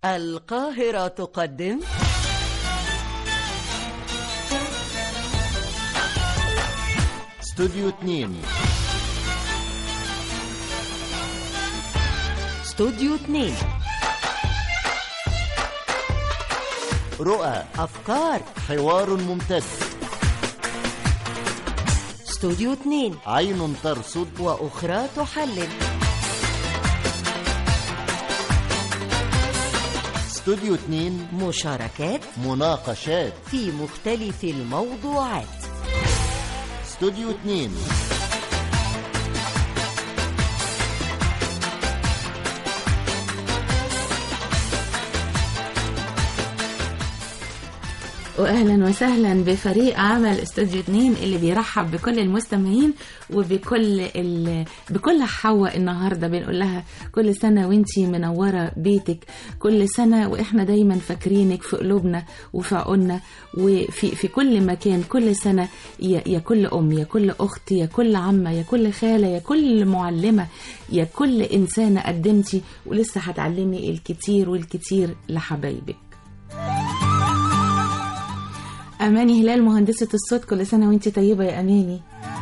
القاهرة تقدم استوديو 2 استوديو 2 رؤى أفكار حوار ممتد استوديو 2 عين ترصد وأخرى تحلل استوديو 2 مشاركات مناقشات في مختلف الموضوعات استوديو 2 واهلا وسهلا بفريق عمل استوديو 2 اللي بيرحب بكل المستمعين وبكل ال... بكل حواء النهارده بنقول لها كل سنه وانتي منوره بيتك كل سنه واحنا دايما فاكرينك في قلوبنا وفي عقولنا وفي في كل مكان كل سنه يا, يا كل ام يا كل اخت يا كل عمه يا كل خاله يا كل معلمه يا كل انسانه قدمتي ولسه هتعلمي الكتير والكتير لحبايبك أماني هلال مهندسة الصوت كل سنة وانت طيبة يا أماني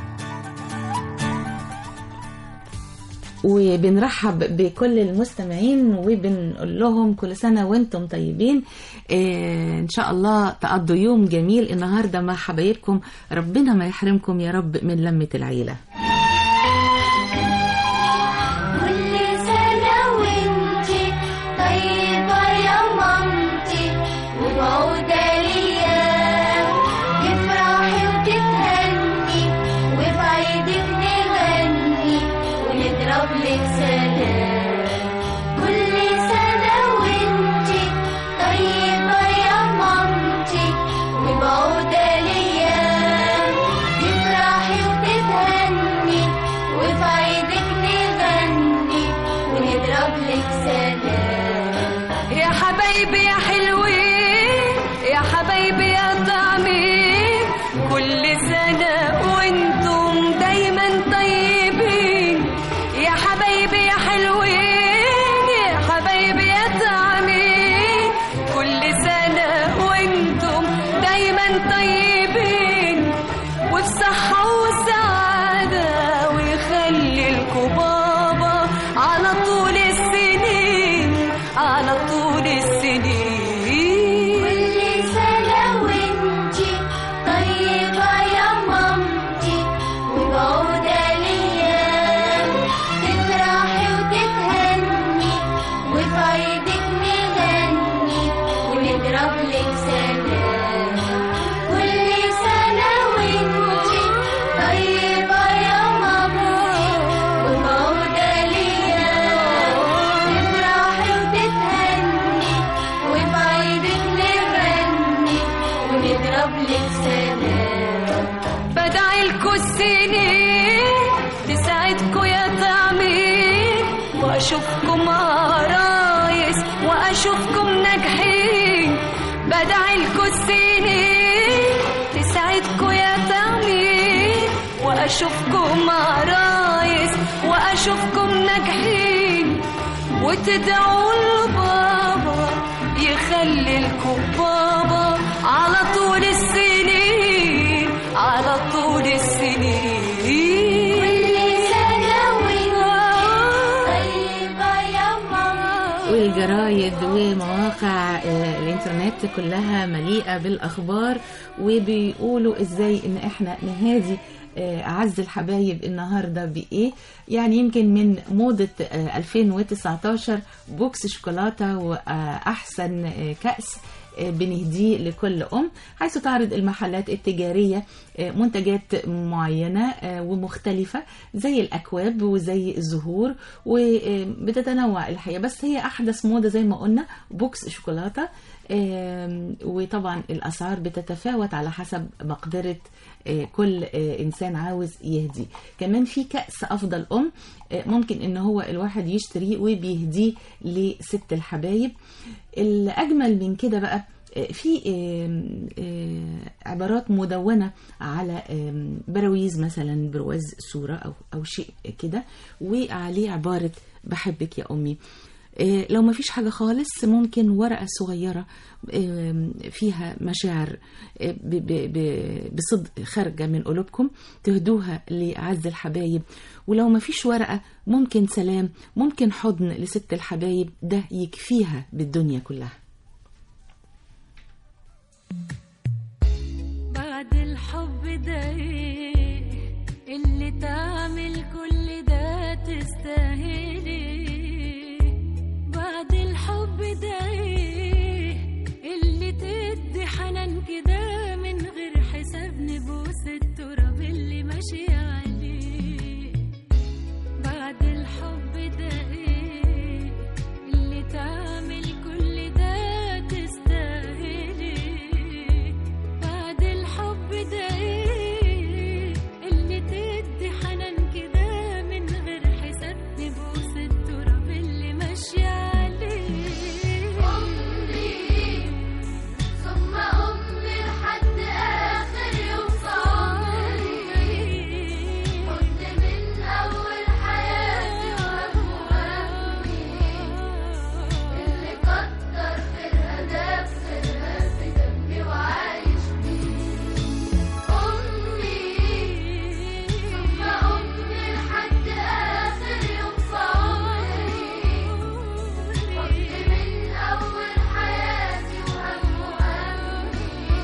وبنرحب بكل المستمعين وبنقول لهم كل سنة وانتم طيبين إيه ان شاء الله تقضوا يوم جميل النهاردة مع حبايبكم ربنا ما يحرمكم يا رب من لمة العيلة كل سنة وانتي طيبة يا مامتي ومعودة ليا تفرحي وتتهني وفي عيدك نغني ونضرب لك سلام كل سنة وانتي طيبة يا مامتي ومعودة ليا تفرحي وتتهني وفي عيدك نغني ونضرب لك سلام يا حبايبي يا حلوين يا حبايبي يا طعمين كل سنة وانتم دايما طيبين يا حبايبي يا حلوين يا حبايبي يا طعمين كل سنة وانتم دايما طيبين وفي صحة وسعادة ويخلي لكم بابا على طول السنين على طول السنين كل سنة وانتي طيبة يا مامتي ومعودة ليا تفرحي وتتهني وفي عيدك نغني ونضرب لك سلام كل سنة وانتي طيبة يا مامتي ومعودة ليا تفرحي وتتهني وفي عيدك نغني ونضرب لك سلام بدعي لكم السنين تساعدكم يا طعمين واشوفكم عرايس واشوفكم ناجحين بدعي لكم السنين تساعدكم يا طعمين واشوفكم عرايس واشوفكم ناجحين وتدعوا لبابا يخلي لكم بابا على طول السنين على طول السنين كل سنة وانتي طيبة يا ماما والجرايد ومواقع آه، الانترنت كلها مليئة بالأخبار وبيقولوا ازاي ان احنا نهادي آه، أعز الحبايب النهاردة بإيه يعني يمكن من موضة آه، 2019 بوكس شوكولاتة وأحسن آه، كأس آه، بنهديه لكل أم حيث تعرض المحلات التجارية آه، منتجات معينة آه، ومختلفة زي الأكواب وزي الزهور وبتتنوع الحقيقة بس هي أحدث موضة زي ما قلنا بوكس شوكولاتة آم، وطبعا الأسعار بتتفاوت على حسب مقدرة آه، كل آه، إنسان عاوز يهدي كمان في كأس أفضل أم آه، ممكن إن هو الواحد يشتريه وبيهديه لست الحبايب الأجمل من كده بقى في آم، آه، عبارات مدونة على آم، براويز مثلا برواز صورة أو أو شيء كده وعليه عبارة بحبك يا أمي آه، لو ما فيش حاجة خالص ممكن ورقة صغيرة آم، فيها مشاعر آه، ب- ب- ب- بصدق خارجة من قلوبكم تهدوها لأعز الحبايب ولو ما فيش ورقة ممكن سلام ممكن حضن لست الحبايب ده يكفيها بالدنيا كلها بعد الحب ده ايه اللي تعمل كل ده تستاهلي بعد الحب ده ايه اللي تدي حنان كده من غير حساب نبوس التراب اللي ماشي عليه بعد الحب ده ايه اللي تعمل كل ده تستاهلي بعد الحب ده ايه اللي تدي حنان كده من غير حساب نبوس التراب اللي ماشي عليه أمي ثم أمي لحد آخر يوم في عمري كنت من أول حياتي وهم وهمي اللي كتر خيرها ده بخيرها في دمي وعايش بيه أمي ثم أمي لحد آخر يوم في عمري كنت من أول حياتي وهم وهمي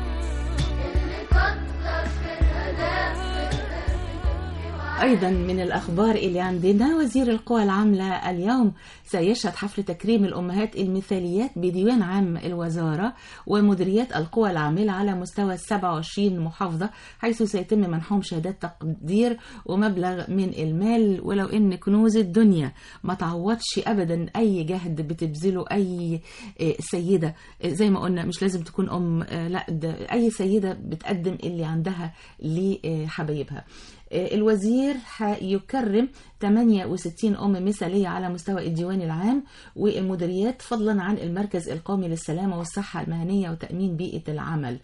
اللي كتر خيرها ده بخيرها في دمي وعايش أيضا من الأخبار اللي عندنا وزير القوى العاملة اليوم سيشهد حفل تكريم الأمهات المثاليات بديوان عام الوزارة ومديريات القوى العاملة على مستوى 27 محافظة حيث سيتم منحهم شهادات تقدير ومبلغ من المال ولو إن كنوز الدنيا ما تعوضش أبدا أي جهد بتبذله أي آه، سيدة آه، زي ما قلنا مش لازم تكون أم آه، لا ده أي سيدة بتقدم اللي عندها لحبايبها آه، الوزير هيكرم 68 أم مثالية على مستوى الديوان العام والمديريات فضلا عن المركز القومي للسلامة والصحة المهنية وتأمين بيئة العمل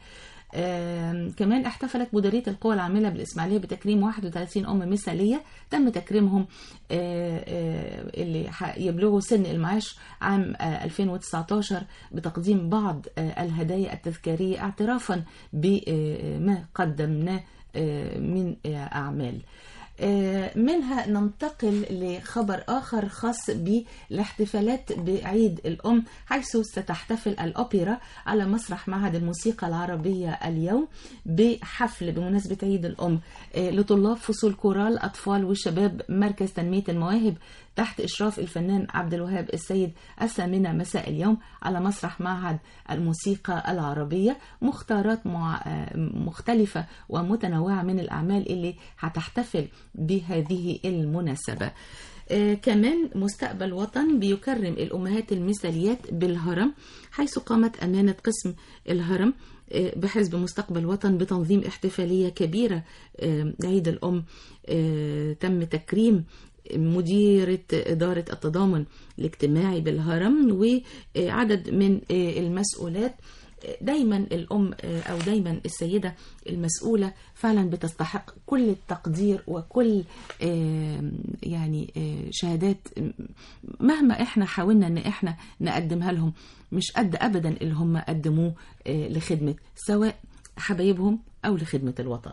آم، كمان احتفلت مديرية القوى العاملة بالإسماعيلية بتكريم 31 أم مثالية تم تكريمهم آه، آه، اللي ح- يبلغوا سن المعاش عام آه، 2019 بتقديم بعض آه، الهدايا التذكارية اعترافا بما قدمناه آه، من آه، أعمال آه، منها ننتقل لخبر آخر خاص بالاحتفالات بعيد الأم حيث ستحتفل الأوبرا على مسرح معهد الموسيقى العربية اليوم بحفل بمناسبة عيد الأم آه، لطلاب فصول كورال أطفال وشباب مركز تنمية المواهب تحت إشراف الفنان عبد الوهاب السيد الثامنة مساء اليوم على مسرح معهد الموسيقى العربية مختارات مع آه، مختلفة ومتنوعة من الأعمال اللي هتحتفل بهذه المناسبة آه، كمان مستقبل وطن بيكرم الأمهات المثاليات بالهرم حيث قامت أمانة قسم الهرم آه، بحزب مستقبل وطن بتنظيم احتفالية كبيرة آه، عيد الأم آه، تم تكريم مديرة إدارة التضامن الاجتماعي بالهرم وعدد من المسؤولات دايما الأم أو دايما السيدة المسؤولة فعلا بتستحق كل التقدير وكل آه، يعني آه، شهادات مهما احنا حاولنا ان احنا نقدمها لهم مش قد ابدا اللي هم قدموه آه، لخدمة سواء حبايبهم او لخدمة الوطن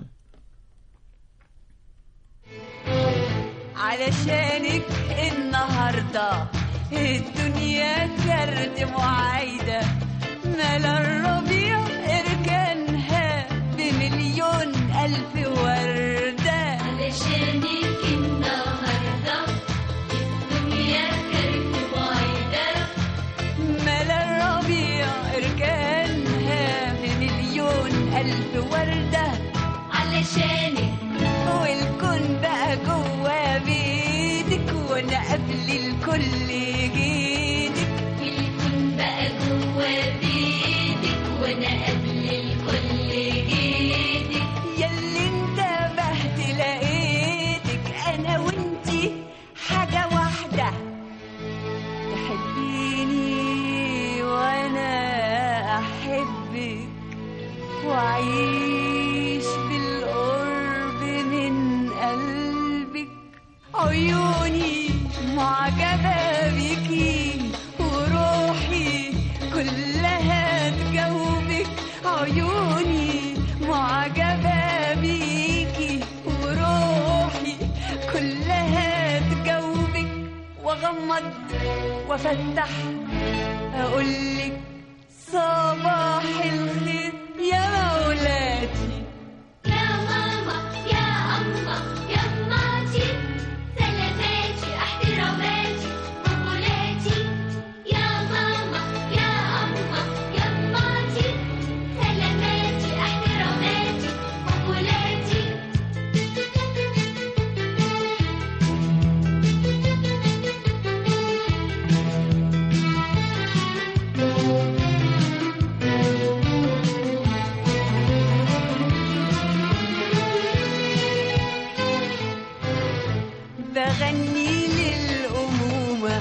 علشانك النهاردة الدنيا كرد معايدة مال الربيع اركانها بمليون ألف وردة علشانك النهاردة الدنيا كانت بعيدة مال الربيع اركانها بمليون ألف وردة علشانك والكون بقى جوا بيدك وانا قبل الكل جيدك الكون بقى وافتح اقولك صباح الخير يا مولاتي يا ماما يا أما يا أماتي سلاماتي احتراماتي مقولاتي يا ماما يا أما يا أماتي سلاماتي احتراماتي مقولاتي بغني للأمومة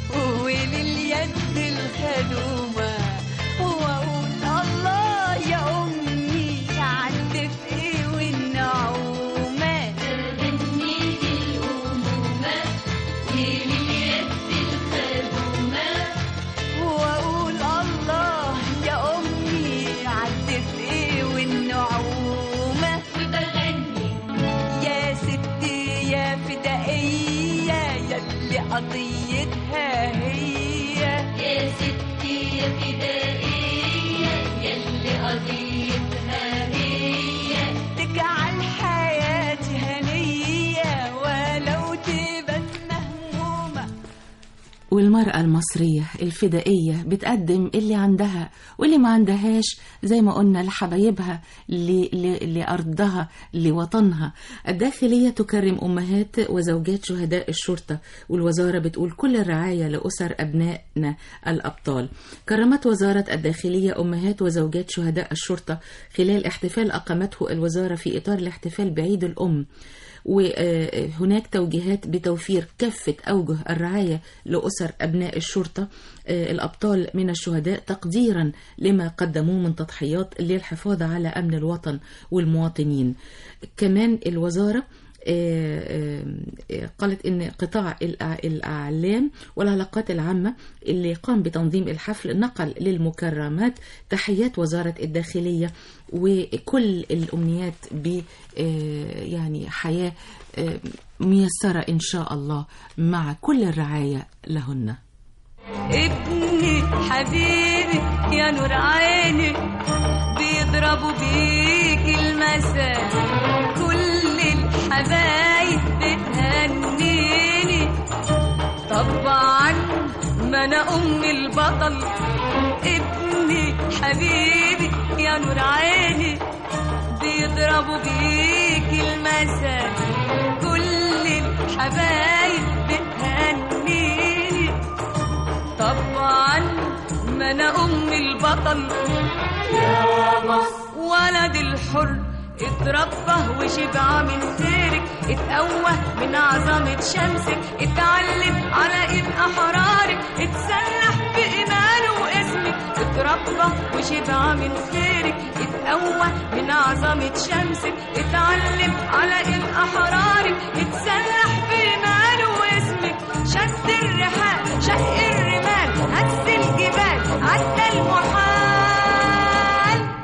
ولليد الخدومة وأقول الله يا أمي عالدفء والنعومة بغني للأمومة ولليد الخدومة وأقول الله يا أمي عالدفء والنعومة وبغني يا ستي يا فدائية يلي قضيتها هي يا ستي يا فدائية يلي قضيتها هي تجعل حياتي هنية ولو تبقى مهمومة والمرأة المصرية الفدائية بتقدم اللي عندها واللي ما عندهاش زي ما قلنا لحبايبها ل- ل- لأرضها لوطنها الداخلية تكرم أمهات وزوجات شهداء الشرطة والوزارة بتقول كل الرعاية لأسر أبنائنا الأبطال كرمت وزارة الداخلية أمهات وزوجات شهداء الشرطة خلال احتفال أقامته الوزارة في إطار الاحتفال بعيد الأم وهناك توجيهات بتوفير كافة أوجه الرعاية لأسر أبناء الشرطة آه، الأبطال من الشهداء تقديرا لما قدموه من تضحيات للحفاظ على أمن الوطن والمواطنين كمان الوزارة آه، آه، قالت ان قطاع الأع- الاعلام والعلاقات العامه اللي قام بتنظيم الحفل نقل للمكرمات تحيات وزاره الداخليه وكل الامنيات ب آه، يعني حياه آه، ميسره ان شاء الله مع كل الرعايه لهن ابني حبيبي يا نور عيني بيضربوا بيك المساء كل الحبايب بتهنيني طبعا ما انا ام البطل ابني حبيبي يا نور عيني بيضربوا بيك المساء كل الحبايب بتهنيني طبعا ما انا ام البطل يا مصر ولد الحر اتربى وشبع من خيرك اتقوى من عظمة شمسك اتعلم على ايد احرارك اتسلح بإيمانه واسمك اتربى وشبع من خيرك اتقوى من عظمة شمسك اتعلم على ايد احرارك اتسلح بإيمانه واسمك شد الرحال شق الرمال هز الجبال عدى المحال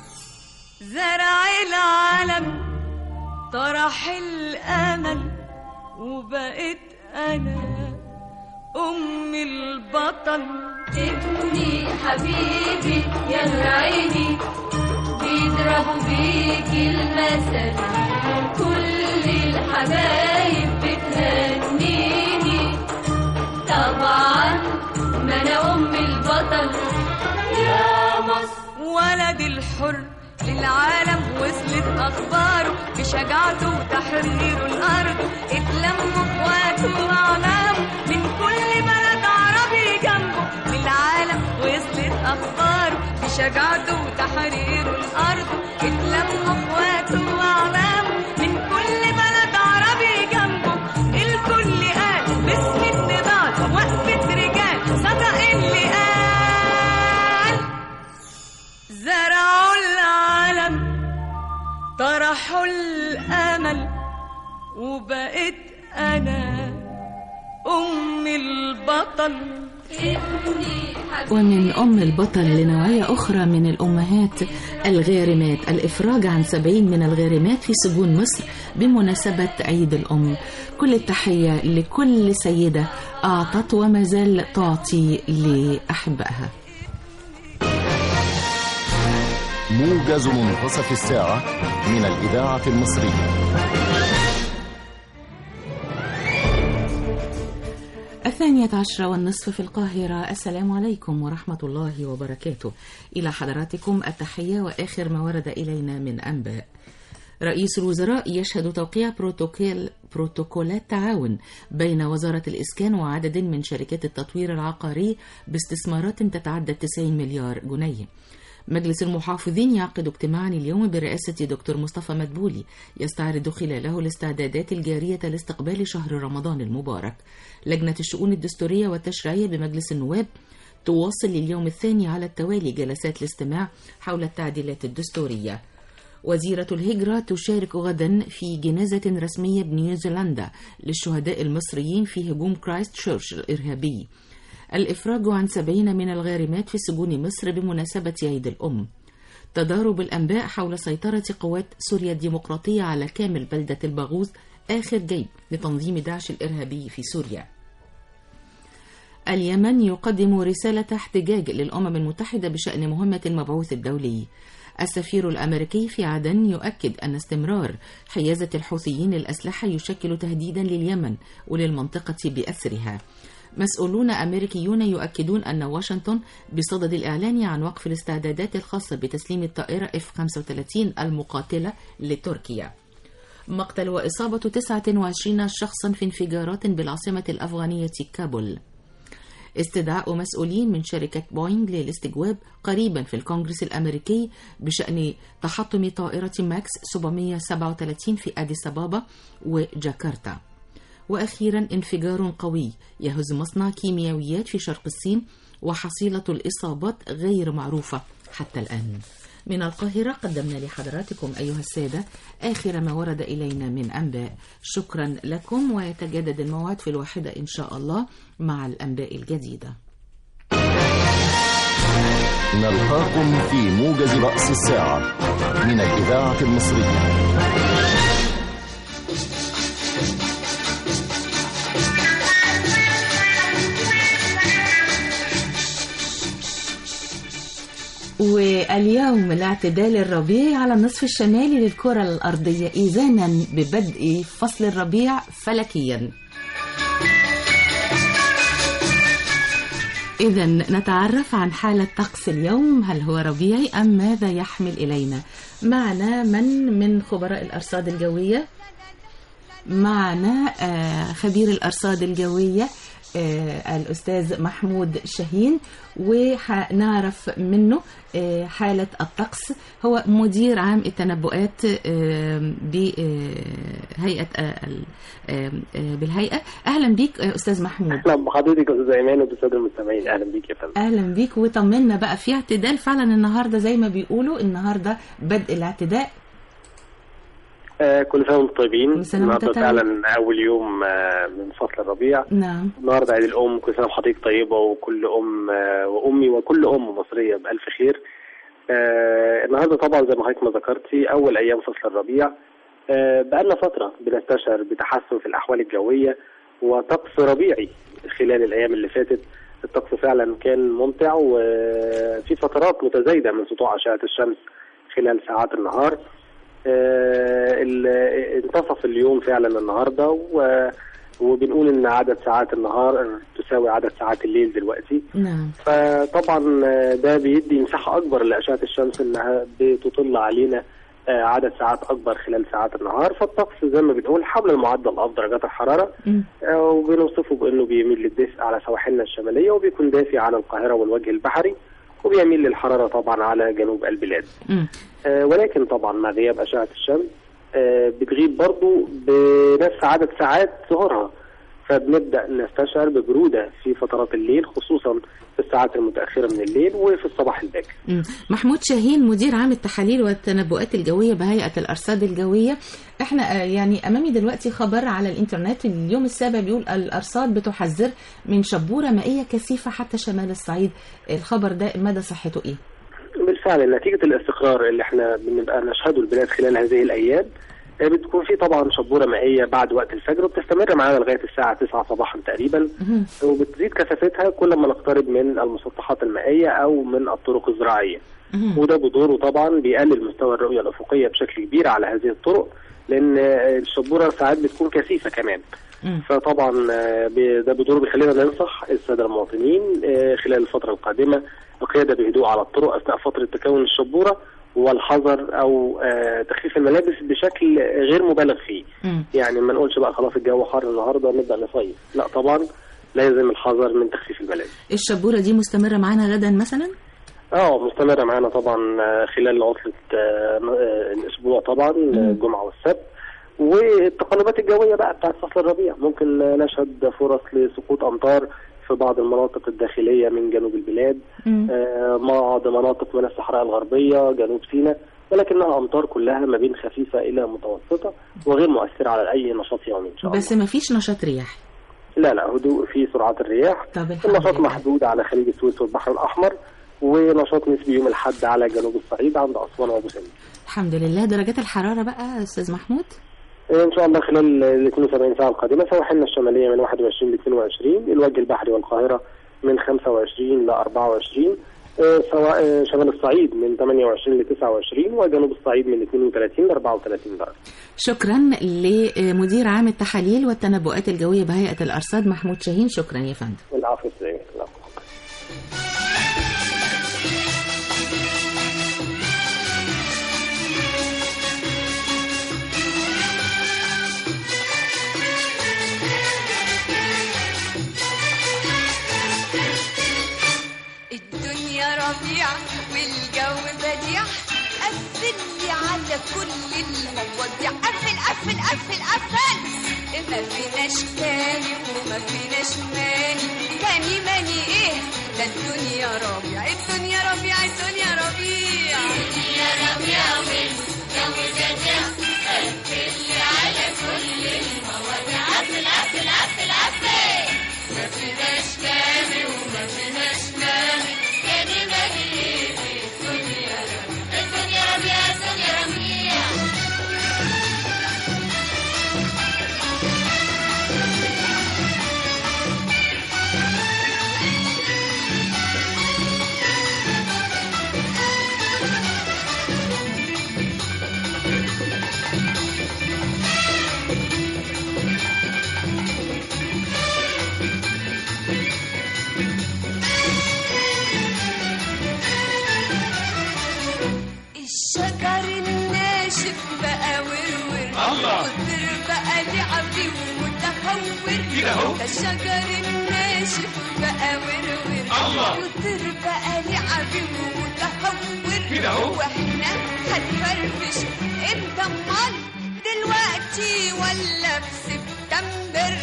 زرع العالم طرح الامل وبقيت انا ام البطل ابني حبيبي يا نور عيني بيضربوا بيك المثل كل الحبايب بتهنيني طبعا ما انا ام البطل يا مصر ولد الحر للعالم وصلت اخباره بشجاعته وتحرير الارض اتلموا اخواته واعلامه من كل بلد عربي جنبه للعالم وصلت اخباره بشجاعته وتحرير الارض اتلموا اخواته واعلامه من كل بلد عربي جنبه الكل قال باسم النضال وقفة رجال صدق اللي قال زرعوا العالم طرحوا الامل وبقيت انا ام البطل ابني حبيبي ومن أم البطل لنوعية أخرى من الأمهات الغارمات الإفراج عن سبعين من الغارمات في سجون مصر بمناسبة عيد الأم كل التحية لكل سيدة أعطت وما زال تعطي لأحبائها موجز منتصف الساعة من الإذاعة المصرية الثانية عشرة والنصف في القاهرة السلام عليكم ورحمة الله وبركاته إلى حضراتكم التحية وآخر ما ورد إلينا من أنباء رئيس الوزراء يشهد توقيع بروتوكول بروتوكولات تعاون بين وزارة الإسكان وعدد من شركات التطوير العقاري باستثمارات تتعدى 90 مليار جنيه مجلس المحافظين يعقد اجتماعا اليوم برئاسة دكتور مصطفى مدبولي يستعرض خلاله الاستعدادات الجارية لاستقبال شهر رمضان المبارك لجنة الشؤون الدستورية والتشريعية بمجلس النواب تواصل لليوم الثاني على التوالي جلسات الاستماع حول التعديلات الدستورية وزيرة الهجرة تشارك غدا في جنازة رسمية بنيوزيلندا للشهداء المصريين في هجوم كرايست تشيرش الإرهابي الإفراج عن سبعين من الغارمات في سجون مصر بمناسبة عيد الأم تضارب الأنباء حول سيطرة قوات سوريا الديمقراطية على كامل بلدة الباغوز آخر جيب لتنظيم داعش الإرهابي في سوريا اليمن يقدم رسالة احتجاج للأمم المتحدة بشأن مهمة المبعوث الدولي السفير الأمريكي في عدن يؤكد أن استمرار حيازة الحوثيين للأسلحة يشكل تهديدا لليمن وللمنطقة بأسرها مسؤولون أمريكيون يؤكدون أن واشنطن بصدد الإعلان عن وقف الاستعدادات الخاصة بتسليم الطائرة F-35 المقاتلة لتركيا مقتل وإصابة 29 شخصا في انفجارات بالعاصمة الأفغانية كابول استدعاء مسؤولين من شركة بوينغ للاستجواب قريبا في الكونغرس الأمريكي بشأن تحطم طائرة ماكس 737 في أديس أبابا وجاكرتا وأخيرا انفجار قوي يهز مصنع كيميائيات في شرق الصين وحصيلة الإصابات غير معروفة حتى الآن من القاهرة قدمنا لحضراتكم أيها السادة آخر ما ورد إلينا من أنباء شكرا لكم ويتجدد الموعد في الواحدة إن شاء الله مع الأنباء الجديدة نلقاكم في موجز رأس الساعة من الإذاعة المصرية واليوم الاعتدال الربيعي على النصف الشمالي للكرة الأرضية إذانا ببدء فصل الربيع فلكيا إذا نتعرف عن حالة طقس اليوم هل هو ربيعي أم ماذا يحمل إلينا معنا من من خبراء الأرصاد الجوية معنا آه، خبير الأرصاد الجوية آه، الأستاذ محمود شاهين وهنعرف منه آه، حالة الطقس هو مدير عام التنبؤات آه، بهيئة آه، ال- آه، آه، بالهيئة أهلا بيك آه، أستاذ محمود اهلا بحضرتك يا استاذ ايمان وبالساده المستمعين اهلا بيك يا فندم اهلا بيك وطمنا بقى في اعتدال فعلا النهارده زي ما بيقولوا النهارده بدء الاعتداء آه كل سنه وانتم طيبين كل سنة النهارده وأنت طيب. فعلا اول يوم آه من فصل الربيع نعم النهارده عيد الام كل سنه وحضرتك طيبه وكل ام آه وامي وكل ام مصريه بالف خير آه النهارده طبعا زي ما حضرتك ما ذكرتي اول ايام فصل الربيع آه بقالنا فتره بنستشعر بتحسن في الاحوال الجويه وطقس ربيعي خلال الايام اللي فاتت الطقس فعلا كان ممتع وفي فترات متزايده من سطوع اشعه الشمس خلال ساعات النهار آه، ال- انتصف اليوم فعلا النهارده و- وبنقول ان عدد ساعات النهار تساوي عدد ساعات الليل دلوقتي نعم فطبعا آه، ده بيدي مساحه اكبر لاشعه الشمس انها بتطل علينا آه، عدد ساعات اكبر خلال ساعات النهار فالطقس زي ما بنقول حول المعدل افضل درجات الحراره مم. آه، وبنوصفه بانه بيميل للدفء على سواحلنا الشماليه وبيكون دافي على القاهره والوجه البحري وبيميل للحراره طبعا على جنوب البلاد مم. آه، ولكن طبعا مع غياب أشعة الشمس آه، بتغيب برضو بنفس عدد ساعات ظهورها فبنبدا نستشعر ببروده في فترات الليل خصوصا في الساعات المتاخره من الليل وفي الصباح الباكر مم. محمود شاهين مدير عام التحاليل والتنبؤات الجوية بهيئة الأرصاد الجوية احنا آه، يعني أمامي دلوقتي خبر على الإنترنت اليوم السابع بيقول الأرصاد بتحذر من شبورة مائية كثيفة حتى شمال الصعيد الخبر ده مدى صحته إيه؟ بالفعل نتيجه الاستقرار اللي احنا بنبقى نشهده البلاد خلال هذه الايام آه، بتكون في طبعا شبوره مائيه بعد وقت الفجر وبتستمر معانا لغايه الساعه 9 صباحا تقريبا مهم. وبتزيد كثافتها كل ما نقترب من المسطحات المائيه او من الطرق الزراعيه مهم. وده بدوره طبعا بيقلل مستوى الرؤيه الافقيه بشكل كبير على هذه الطرق لان آه، الشبوره ساعات بتكون كثيفه كمان مم. فطبعا آه، ب- ده بدوره بيخلينا ننصح الساده المواطنين آه، خلال الفتره القادمه القياده بهدوء على الطرق اثناء فتره تكون الشبوره والحذر او آه، تخفيف الملابس بشكل غير مبالغ فيه مم. يعني ما نقولش بقى خلاص الجو حر النهارده نبدا نصيف لا طبعا لازم الحذر من تخفيف الملابس الشبورة دي مستمرة معانا غدا مثلا؟ اه مستمرة معانا طبعا آه، خلال عطلة آه، آه، الأسبوع طبعا آه، الجمعة والسبت والتقلبات الجوية بقى بتاعت فصل الربيع ممكن آه، نشهد فرص لسقوط أمطار في بعض المناطق الداخلية من جنوب البلاد مم. آه، بعض مناطق من الصحراء الغربية جنوب سيناء ولكنها أمطار كلها ما بين خفيفة إلى متوسطة وغير مؤثرة على أي نشاط يومي إن شاء الله بس ما فيش نشاط رياح لا لا هدوء في سرعات الرياح طب الحمد النشاط لله. محدود على خليج السويس والبحر الأحمر ونشاط نسبي يوم الأحد على جنوب الصعيد عند أسوان وأبو سمبل الحمد لله درجات الحرارة بقى أستاذ محمود؟ إن شاء الله خلال ال 72 ساعة القادمة سواحلنا الشمالية من 21 ل 22 الوجه البحري والقاهرة من 25 ل 24 آه، سواء آه، شمال الصعيد من 28 ل 29 وجنوب الصعيد من 32 ل 34 درجة شكرا لمدير عام التحاليل والتنبؤات الجوية بهيئة الأرصاد محمود شاهين شكرا يا فندم العفو السلام العفو. الدنيا ربيع والجو بديع قفل لي على كل المواضيع قفل قفل قفل قفل ما فيناش تاني وما فيناش ماني تاني ماني ايه ده الدنيا ربيع الدنيا ربيع الدنيا ربيع الدنيا ربيع والجو بديع قفل لي على كل المواضيع قفل قفل قفل قفل ما فيناش تاني وما فيناش ماني تاني ماني ايه الدنيا ربيع الدنيا ربيع الدنيا ربيع الشجر الناشف بقى ورور قدر بقى لعبي ومتهور كده اهو ده الشجر الناشف بقى ورور قدر بقى لعبي ومتهور كده اهو واحنا هنفرفش امتى امال دلوقتي ولا في سبتمبر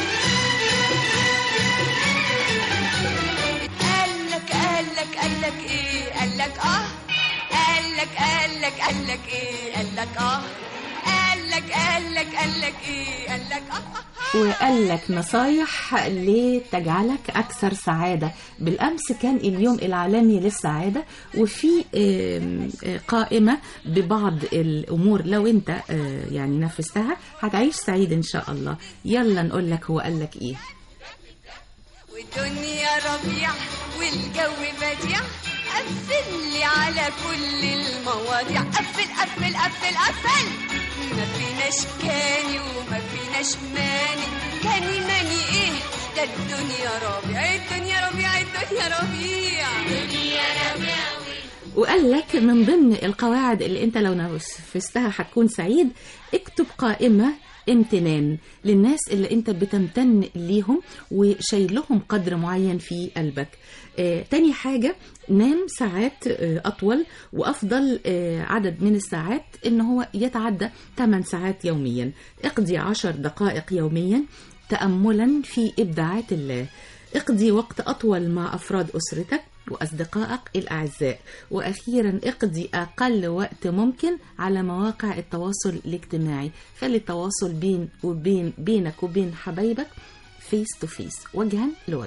قالك قالك قالك ايه قالك اه قالك قالك قالك ايه قالك اه قالك قالك قالك ايه قالك اه وقال لك نصايح لتجعلك أكثر سعادة بالأمس كان اليوم العالمي للسعادة وفي آم، آه، قائمة ببعض الأمور لو أنت آه، يعني نفذتها هتعيش سعيد إن شاء الله يلا نقول لك هو قال لك إيه والدنيا ربيع والجو بديع قفل لي على كل المواضيع قفل قفل قفل قفل ما فيناش كاني وما فيناش ماني كاني ماني ايه ده الدنيا ربيع الدنيا ربيع الدنيا ربيع الدنيا ربيع وقال لك من ضمن القواعد اللي انت لو نفذتها هتكون سعيد اكتب قائمة امتنان للناس اللي انت بتمتن ليهم وشايلهم قدر معين في قلبك آه، تاني حاجة نام ساعات آه، أطول وأفضل آه، عدد من الساعات إن هو يتعدى 8 ساعات يوميا اقضي 10 دقائق يوميا تأملا في إبداعات الله اقضي وقت أطول مع أفراد أسرتك وأصدقائك الأعزاء وأخيرا اقضي أقل وقت ممكن على مواقع التواصل الاجتماعي خلي التواصل بين وبين بينك وبين حبايبك فيس تو فيس وجها لوجه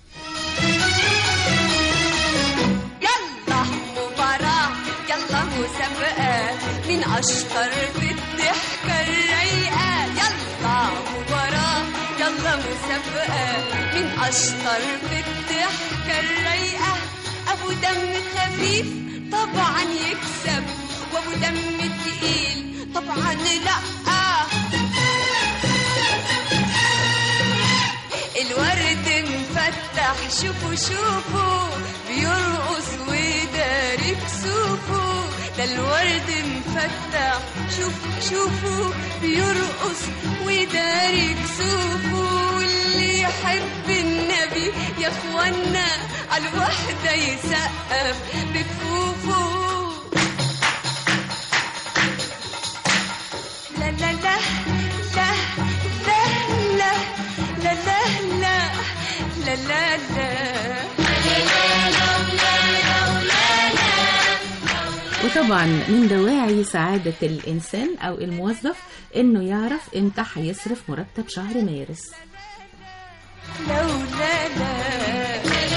يلا مباراة يلا مسابقة من أشطر في الضحكة الرايقة يلا مباراة يلا مسابقة من أشطر في الضحكة الرايقة أبو دم خفيف طبعا يكسب وأبو دم تقيل طبعا لأ الورد مفتح شوفوا شوفوا بيرقص ويداري كسوفه ده الورد مفتح شوفوا شوفوا بيرقص ويداري كسوفه واللي يحب النبي يا اخوانا على الوحدة يسقف بكفوفه لا لا لا لا لا لا لا لا لا لا لا وطبعا من دواعي سعادة الإنسان أو الموظف إنه يعرف إمتى هيصرف مرتب شهر مارس لولا لا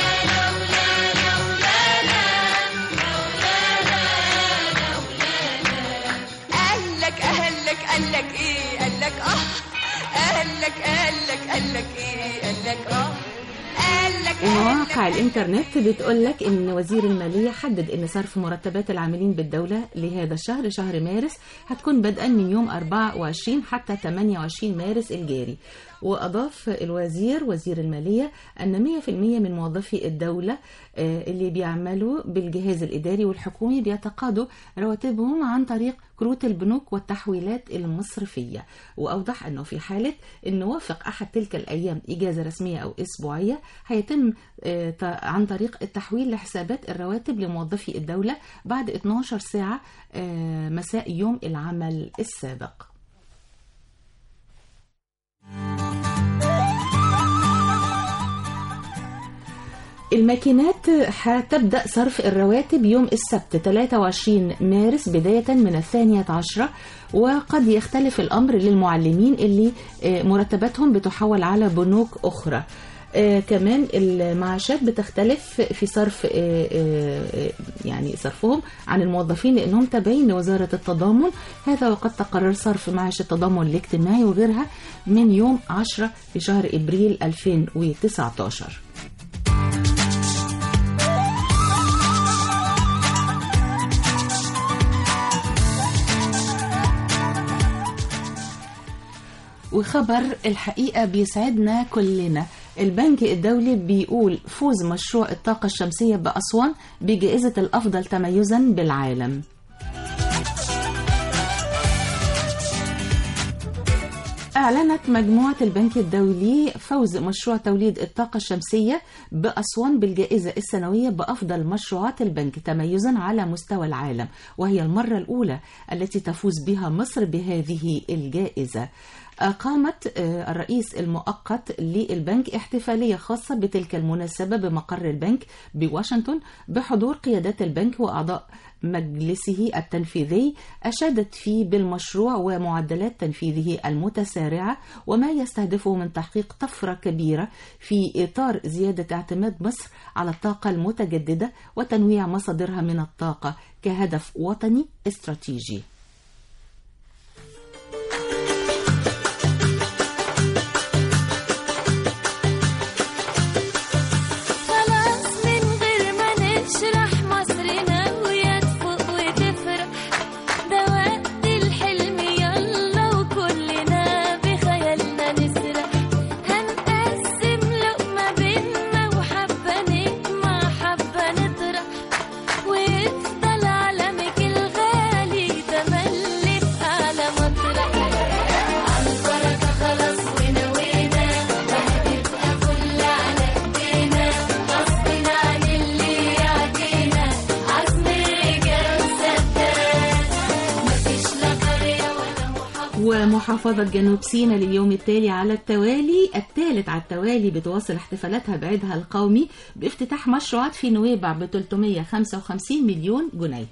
قالك قالك قالك ايه قالك اه قالك قالك قالك ايه قالك اه قالك ومواقع قالك الإنترنت بتقول لك إن وزير المالية حدد إن صرف مرتبات العاملين بالدولة لهذا الشهر شهر مارس هتكون بدءا من يوم 24 حتى 28 مارس الجاري وأضاف الوزير وزير المالية أن 100% من موظفي الدولة آه، اللي بيعملوا بالجهاز الإداري والحكومي بيتقاضوا رواتبهم عن طريق كروت البنوك والتحويلات المصرفية وأوضح أنه في حالة أن وافق أحد تلك الأيام إجازة رسمية أو أسبوعية هيتم آه، ت- عن طريق التحويل لحسابات الرواتب لموظفي الدولة بعد 12 ساعة آه، مساء يوم العمل السابق الماكينات هتبدأ صرف الرواتب يوم السبت 23 مارس بداية من الثانية عشرة وقد يختلف الأمر للمعلمين اللي آه، مرتباتهم بتحول على بنوك أخرى آه كمان المعاشات بتختلف في صرف آه آه آه، يعني صرفهم عن الموظفين لانهم تابعين لوزاره التضامن هذا وقد تقرر صرف معاش التضامن الاجتماعي وغيرها من يوم 10 في شهر ابريل 2019 وخبر الحقيقة بيسعدنا كلنا البنك الدولي بيقول فوز مشروع الطاقة الشمسية بأسوان بجائزة الأفضل تميزا بالعالم أعلنت مجموعة البنك الدولي فوز مشروع توليد الطاقة الشمسية بأسوان بالجائزة السنوية بأفضل مشروعات البنك تميزا على مستوى العالم وهي المرة الأولى التي تفوز بها مصر بهذه الجائزة قامت آه، الرئيس المؤقت للبنك احتفالية خاصة بتلك المناسبة بمقر البنك بواشنطن بحضور قيادات البنك وأعضاء مجلسه التنفيذي أشادت فيه بالمشروع ومعدلات تنفيذه المتسارعة وما يستهدفه من تحقيق طفرة كبيرة في إطار زيادة اعتماد مصر على الطاقة المتجددة وتنويع مصادرها من الطاقة كهدف وطني استراتيجي خلاص من غير ما نشرح مصرنا ويا تفوق وتفرح ده وقت الحلم يلا وكلنا بخيالنا نسرح هنقسم لقمة بينا وحبة نجمع حبة نطرح ويفضل علمك الغالي ده محافظة جنوب سيناء لليوم التالي على التوالي الثالث على التوالي بتواصل احتفالاتها بعيدها القومي بافتتاح مشروعات في نويبع ب 355 مليون جنيه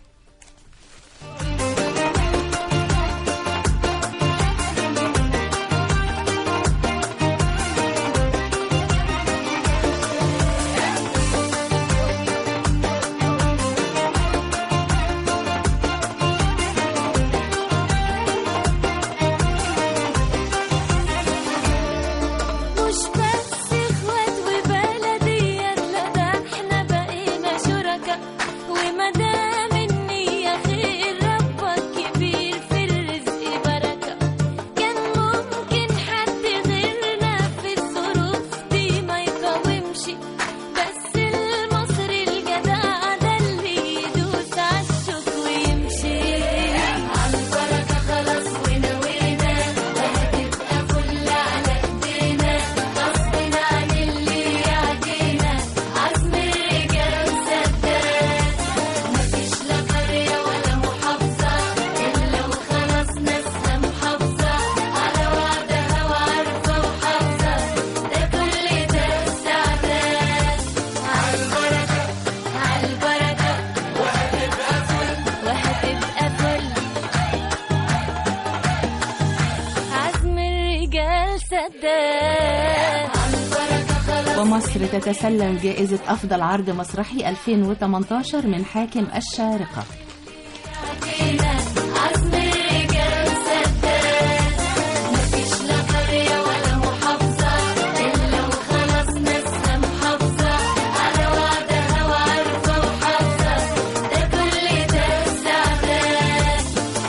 مش بس اخوات وبلديات لا ده احنا بقينا شركاء ومدام النية خير ربك كبير في الرزق بركة كان ممكن حد غيرنا في الظروف دي ما يقاومش بس المصري الجدع ده اللي يدوس عالشوك ويمشي عالبركة خلاص ونوينا وهتبقى فل على ايدينا غصب عن اللي يعدينا عزم الرجال وسداد مفيش لا قرية ولا محافظة إلا وخلاص ناسها محافظة على وعدها وعارفة وحافظة ده كل ده استعداد عالبركة عالبركة وهتبقى فل وهتبقى فل عزم الرجال سداد عالبركة خلاص ومصر تتسلم جائزة أفضل عرض مسرحي 2018 من حاكم الشارقة فينا عزم الرجال سداد مفيش لا قرية ولا محافظة إلا وخلاص ناسها محافظة على وعدها وعارفة وحافظة ده كل ده استعداد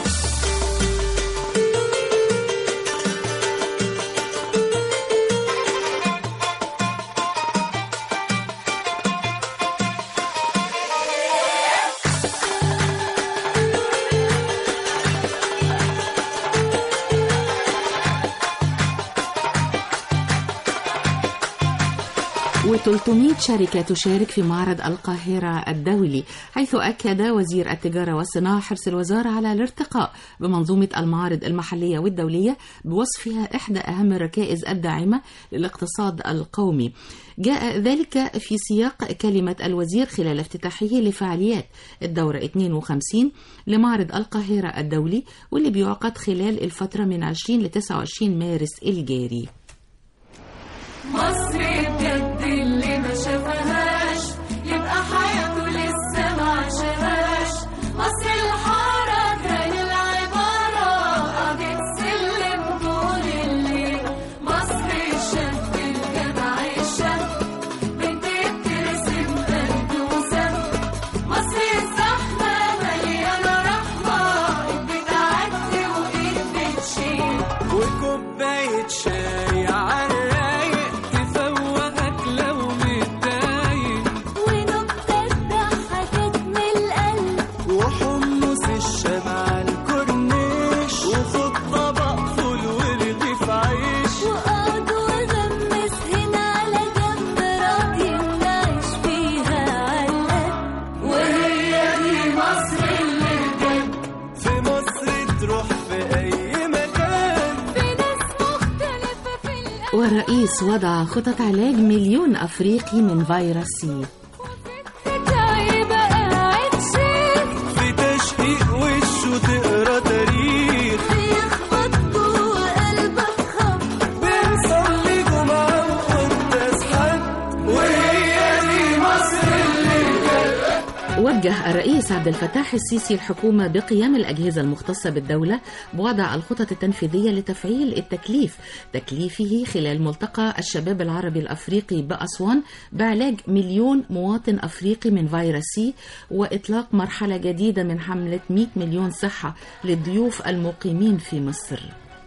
و300 شركة تشارك في معرض القاهرة الدولي حيث أكد وزير التجارة والصناعة حرص الوزارة على الارتقاء بمنظومة المعارض المحلية والدولية بوصفها إحدى أهم الركائز الداعمة للاقتصاد القومي جاء ذلك في سياق كلمة الوزير خلال افتتاحه لفعاليات الدورة 52 لمعرض القاهرة الدولي واللي بيعقد خلال الفترة من 20 ل 29 مارس الجاري مصر بجد اللي ما شافهاش يبقى حياته لسه ما عاشهاش مصر الحارة كان العبارة قضية سلم طول الليل مصر الشاب الجدع الشاب بنت بترسم بلدوسة مصر الزحمة مليانة رحمة ايد بتعدي وايد بتشيل وكوباية شاي عالرايق تفوقك لو متضايق ونكتة ضحكت من القلب وحمص الشام على الكورنيش وخد طبق فول ورغيف عيش وقعد وغمس هنا على جنب راضي نعيش فيها علقة وهي دي مصر اللي بجد في مصر تروح في أي مكان في ناس مختلفة في القلب والرئيس وضع خطط علاج مليون أفريقي من فيروس سي يبقى قاعد شيخ في تشقيق وشه تقرا تاريخ بيخبط جوه قلبك خبط بنصلي جمعة وقداس حد وهي دي مصر وجه الرئيس عبد الفتاح السيسي الحكومة بقيام الأجهزة المختصة بالدولة بوضع الخطط التنفيذية لتفعيل التكليف تكليفه خلال ملتقى الشباب العربي الأفريقي بأسوان بعلاج مليون مواطن أفريقي من فيروس سي وإطلاق مرحلة جديدة من حملة 100 مليون صحة للضيوف المقيمين في مصر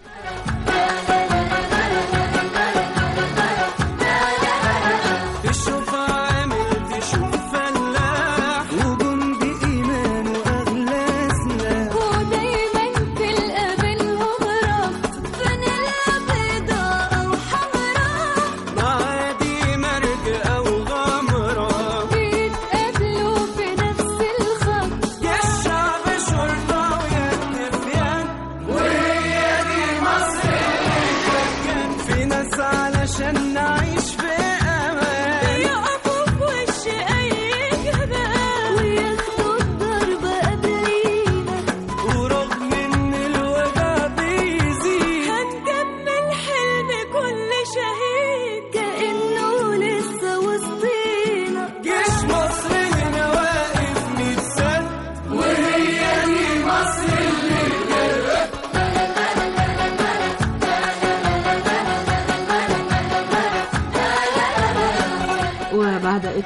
تشوف عامل تشوف فلاح وجندي إيمان وأغلى سلاح ودايما تلقى بينهم ربط فانيلا بيضاء أو حمراء معادي مرج أو غمرة بيتقابلوا في نفس الخط يا الشعب شرطة ويا النفيان وهي دي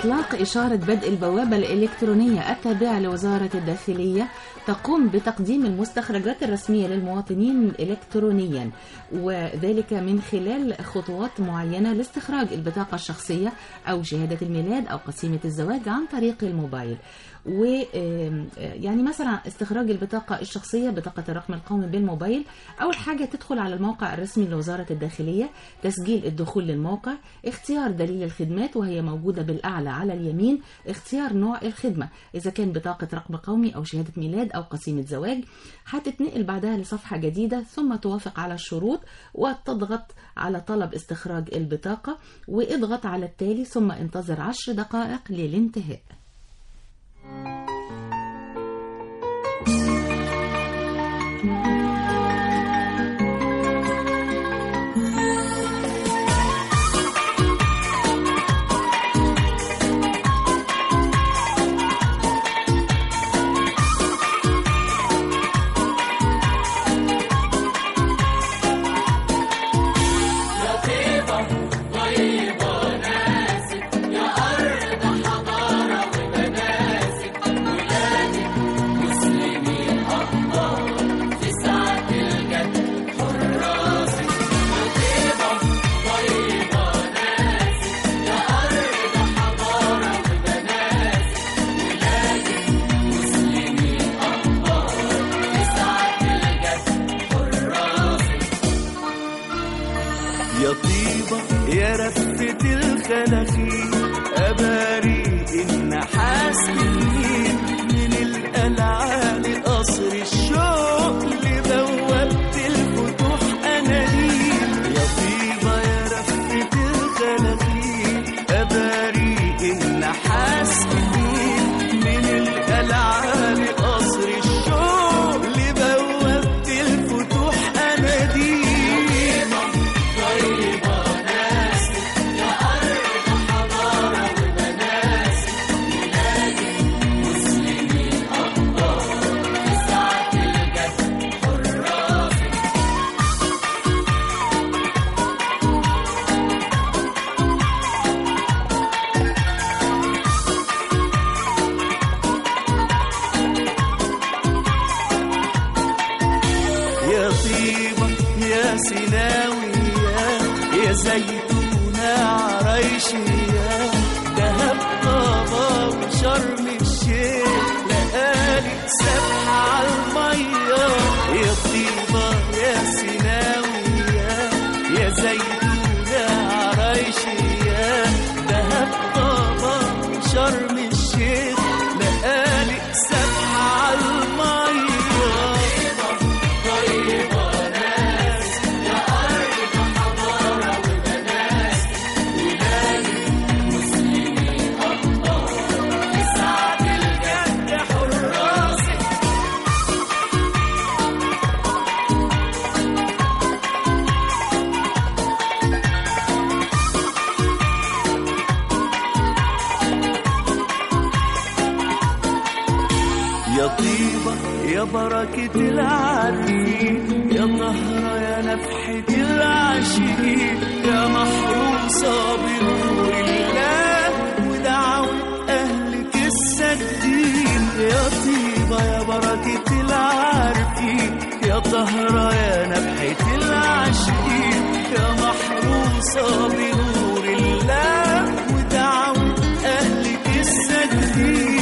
إطلاق إشارة بدء البوابة الإلكترونية التابعة لوزارة الداخلية تقوم بتقديم المستخرجات الرسمية للمواطنين إلكترونيا وذلك من خلال خطوات معينة لاستخراج البطاقة الشخصية أو شهادة الميلاد أو قسيمة الزواج عن طريق الموبايل و آم، آه، يعني مثلا استخراج البطاقة الشخصية بطاقة الرقم القومي بالموبايل أول حاجة تدخل على الموقع الرسمي لوزارة الداخلية تسجيل الدخول للموقع اختيار دليل الخدمات وهي موجودة بالأعلى على اليمين اختيار نوع الخدمة إذا كان بطاقة رقم قومي أو شهادة ميلاد أو قسيمة زواج هتتنقل بعدها لصفحة جديدة ثم توافق على الشروط وتضغط على طلب استخراج البطاقة واضغط على التالي ثم انتظر عشر دقائق للانتهاء يا طيبة يا رفة الخلاخيل أباري النحاس منين من القلعة لقصر الشوق لبوابة الفتوح أناديل يا طيبة يا رفة الخلاخيل أباري النحاس منين من القلعة لقصر الشوق لبوابة الفتوح أناديل يا طيبة يا سيناوية يا زيتونة عرايشية دهب طابة وشرم الشيخ لقالي سبحة عالمية يا طيبة يا سيناوية يا زيتونة عرايشية دهب طابة وشرم الشيخ لقالي سبحة عالمية يا طيبة يا بركة العارفين يا طهرة يا نفحة العاشقين يا محروسة بنور الله ودعوة أهلك السدين يا طيبة يا بركة العارفين يا طهرة يا نفحة العاشقين يا محروسة بنور الله ودعوة أهلك السدين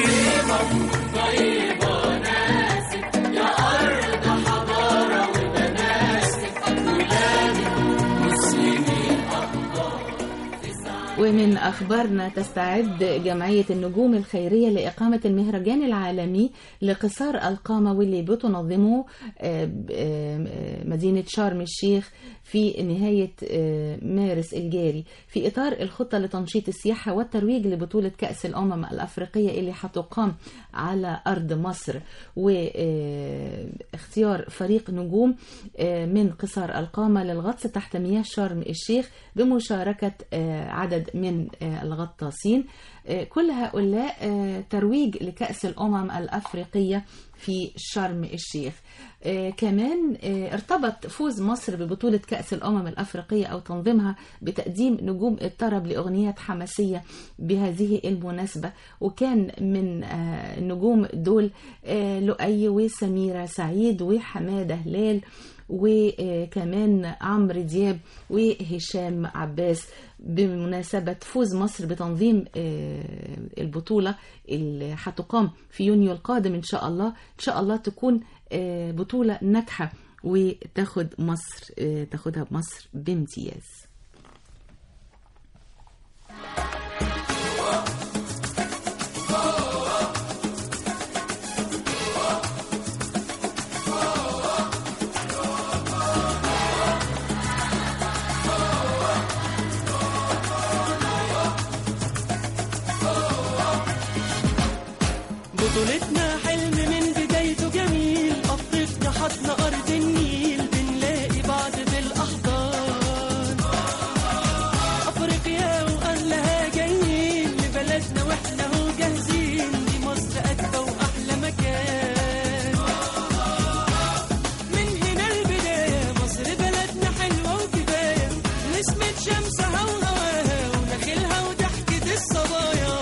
ومن أخبارنا تستعد جمعية النجوم الخيرية لإقامة المهرجان العالمي لقصار القامة واللي بتنظمه آه، ب- آه، مدينة شرم الشيخ في نهاية آه، مارس الجاري في إطار الخطة لتنشيط السياحة والترويج لبطولة كأس الأمم الأفريقية اللي هتقام على أرض مصر واختيار فريق نجوم آه، من قصار القامة للغطس تحت مياه شرم الشيخ بمشاركة آه، عدد من آه، الغطاسين آه، كل هؤلاء آه، ترويج لكأس الأمم الأفريقية في شرم الشيخ آه، كمان آه، ارتبط فوز مصر ببطولة كأس الأمم الأفريقية أو تنظيمها بتقديم نجوم الطرب لأغنيات حماسية بهذه المناسبة وكان من آه، النجوم دول آه، لؤي وسميرة سعيد وحمادة هلال وكمان عمرو دياب وهشام عباس بمناسبة فوز مصر بتنظيم آه، البطولة اللي هتقام في يونيو القادم إن شاء الله إن شاء الله تكون آه، بطولة ناجحة وتاخد مصر آه، تاخدها مصر بامتياز بطولتنا حلم من بدايته جميل أفريقيا حضن أرض النيل بنلاقي بعض في الأحضان أفريقيا وأهلها جايين لبلدنا وإحنا هو جاهزين دي مصر أجمل وأحلى مكان من هنا البداية مصر بلدنا حلوة وكفاية نسمة شمسها وهواها ونخيلها وضحكة الصبايا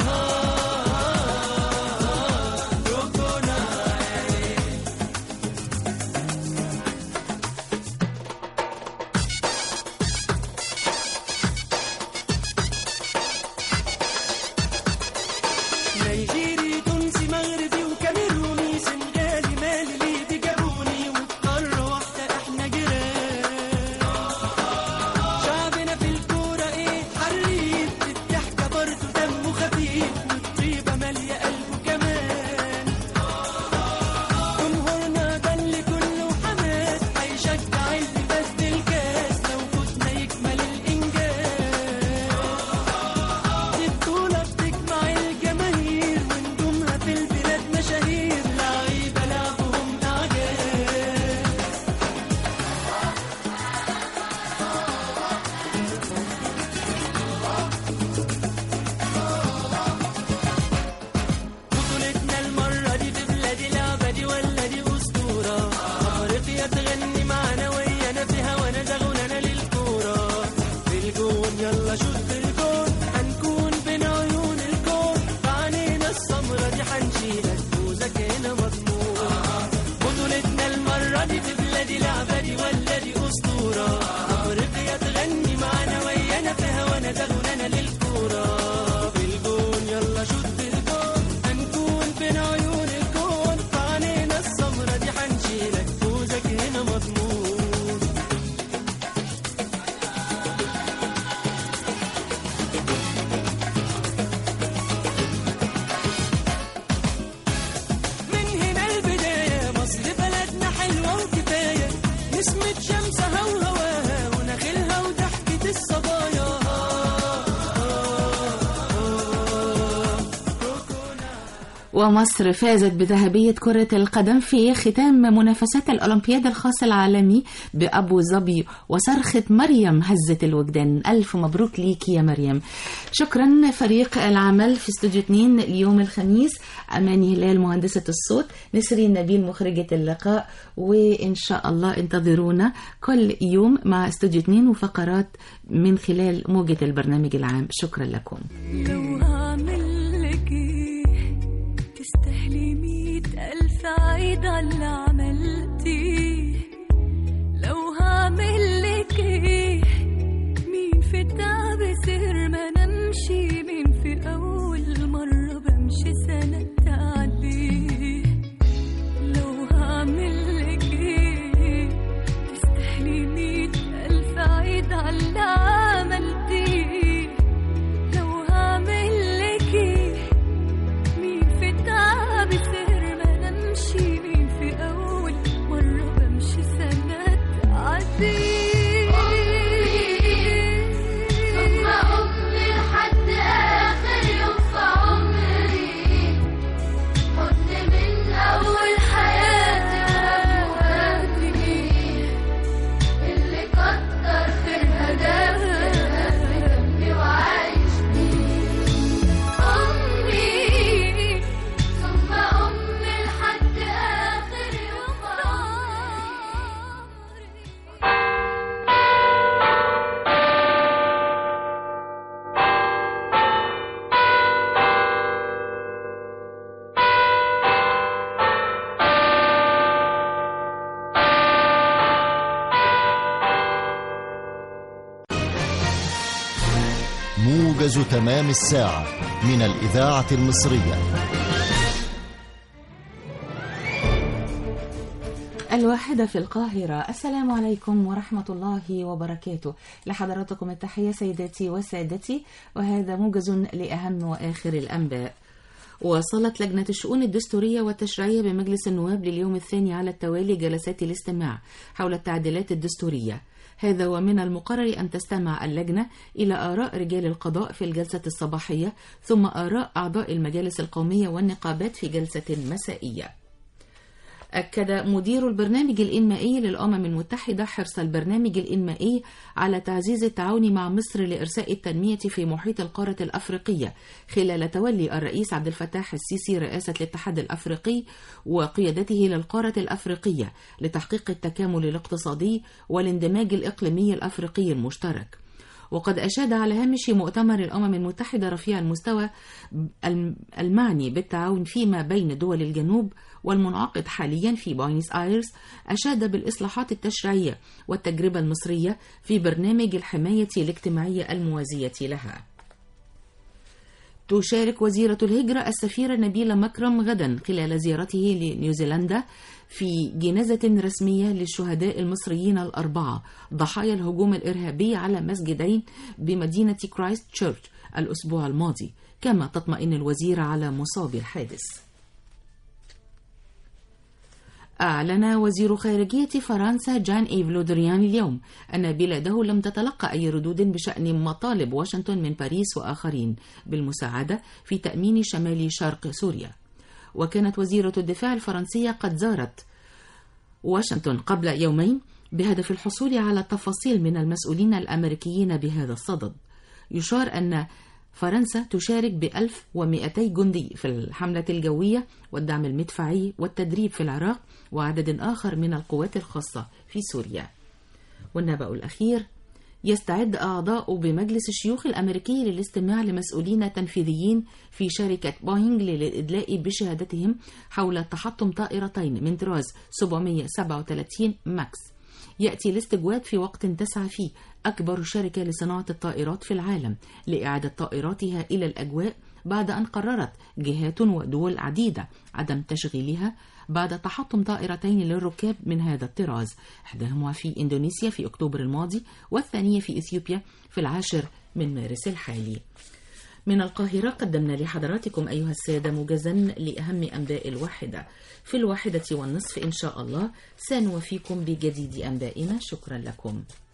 نيجيري تونسي مغربي وكاميروني سنغالي مالي ليبي جابوني وبقارة واحدة احنا جيران شعبنا في الكورة ايه حريف الضحكة برضه دمه خفيف والطيبة مالية قلبه كمان جمهورنا ده اللي كله حماس هيشجع اللي فاز الكاس لو فزنا يكمل الإنجاز دي بطولة بتجمع الجماهير ونجومها في البلاد مشاهير لعيبة لعبهم إعجاز بطولتنا المرة دي في بلادي لعبة دي ولا دي أسطورة أفريقيا تغني معانا ويانا في هوانا شغلنا للكورة في الجون يلا شوط في الجون هنكون بين عيون الكون بعينينا السمرة دي هنشيلك فوزك هنا مضمون بطولتنا المرة دي في بلادي لعبة دي ولا دي أسطورة أفريقيا تغني معانا ويانا في هوانا شغلنا للكورة في الجون يلا شوط في الجون هنكون بين عيون الكون بعينينا السمرة دي هنشيلك فوزك هنا مضمون من هنا البداية مصر بلدنا حلوة وكفاية نسمة شمسها وهواها ونخيلها وضحكة الصبايا ومصر فازت بذهبية كرة القدم في ختام منافسات الأولمبياد الخاص العالمي بأبو ظبي وصرخة مريم هزت الوجدان ألف مبروك ليكي يا مريم شكرا فريق العمل في استوديو 2 اليوم الخميس أماني هلال مهندسة الصوت نسرين نبيل مخرجة اللقاء وإن شاء الله انتظرونا كل يوم مع استوديو 2 وفقرات من خلال موجة البرنامج العام شكرا لكم لو هعمل لك ايه تستاهلي مية ألف عيد على اللي عملتيه لو هعمل لك ايه مين في التعب سهر ما نمشي مين في أول مرة بمشي سنة تعديه لو هعمل لك ايه تستاهلي مية ألف عيد على اللي عملتيه لو هعمل لك ايه مين في التعب سهر ما نمشي مين في أول مرة موجز تمام الساعة من الإذاعة المصرية الواحدة في القاهرة السلام عليكم ورحمة الله وبركاته لحضراتكم التحية سيداتي وسادتي وهذا موجز لأهم وآخر الأنباء واصلت لجنة الشؤون الدستورية والتشريعية بمجلس النواب لليوم الثاني على التوالي جلسات الاستماع حول التعديلات الدستورية هذا ومن المقرر أن تستمع اللجنة إلى آراء رجال القضاء في الجلسة الصباحية ثم آراء أعضاء المجالس القومية والنقابات في جلسة مسائية أكد مدير البرنامج الإنمائي للأمم المتحدة حرص البرنامج الإنمائي على تعزيز التعاون مع مصر لإرساء التنمية في محيط القارة الأفريقية خلال تولي الرئيس عبد الفتاح السيسي رئاسة الاتحاد الأفريقي وقيادته للقارة الأفريقية لتحقيق التكامل الاقتصادي والاندماج الإقليمي الأفريقي المشترك. وقد أشاد على هامش مؤتمر الأمم المتحدة رفيع المستوى المعني بالتعاون فيما بين دول الجنوب والمنعقد حاليا في بوينس آيرس أشاد بالإصلاحات التشريعية والتجربة المصرية في برنامج الحماية الاجتماعية الموازية لها. تشارك وزيرة الهجرة السفيرة نبيلة مكرم غدا خلال زيارته لنيوزيلندا في جنازة رسمية للشهداء المصريين الأربعة ضحايا الهجوم الإرهابي على مسجدين بمدينة كرايست تشيرش الأسبوع الماضي كما تطمئن الوزيرة على مصاب الحادث أعلن وزير خارجية فرنسا جان إيف لودريان اليوم أن بلاده لم تتلقى أي ردود بشأن مطالب واشنطن من باريس وآخرين بالمساعدة في تأمين شمال شرق سوريا وكانت وزيرة الدفاع الفرنسية قد زارت واشنطن قبل يومين بهدف الحصول على تفاصيل من المسؤولين الأمريكيين بهذا الصدد يشار أن فرنسا تشارك ب 1200 جندي في الحملة الجوية والدعم المدفعي والتدريب في العراق وعدد آخر من القوات الخاصة في سوريا والنبأ الأخير يستعد أعضاء بمجلس الشيوخ الأمريكي للاستماع لمسؤولين تنفيذيين في شركة بوينغ للإدلاء بشهادتهم حول تحطم طائرتين من طراز 737 ماكس يأتي الاستجواب في وقت تسعى فيه أكبر شركة لصناعة الطائرات في العالم لإعادة طائراتها إلى الأجواء بعد أن قررت جهات ودول عديدة عدم تشغيلها بعد تحطم طائرتين للركاب من هذا الطراز إحداهما في إندونيسيا في أكتوبر الماضي والثانية في إثيوبيا في العاشر من مارس الحالي من القاهرة قدمنا لحضراتكم أيها السادة موجزا لأهم أنباء الواحدة في الواحدة والنصف إن شاء الله سنوفيكم بجديد أنبائنا شكرا لكم